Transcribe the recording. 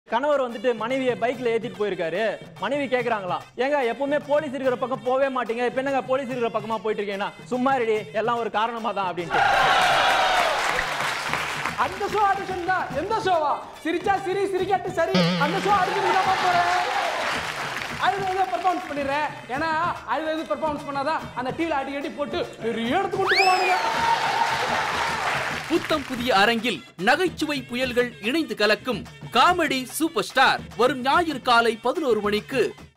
கணவர் வந்துட்டு மனைவியை பைக்ல ஏத்திட்டு போயிருக்காரு மனைவி கேக்குறாங்களாம் ஏங்க எப்பவுமே போலீஸ் இருக்கிற பக்கம் போவே மாட்டீங்க இப்ப என்னங்க போலீஸ் இருக்கிற பக்கமா போயிட்டு இருக்கீங்கன்னா சும்மா ரெடி எல்லாம் ஒரு காரணமா தான் அப்படின்ட்டு அந்த ஷோ ஆடிஷன் தான் எந்த ஷோவா சிரிச்சா சிரி சிரிக்காட்டு சரி அந்த ஷோ அடுத்து தான் போறேன் அதுல வந்து பெர்ஃபார்மன்ஸ் பண்ணிடுறேன் ஏன்னா அதுல எது பெர்ஃபார்மன்ஸ் பண்ணாதான் அந்த டிவில அடி அடி போட்டு பெரிய இடத்துக்கு கொண்டு போவானுங்க புத்தம் புதிய அரங்கில் நகைச்சுவை புயல்கள் இணைந்து கலக்கும் காமெடி சூப்பர் ஸ்டார் வரும் ஞாயிறு காலை பதினோரு மணிக்கு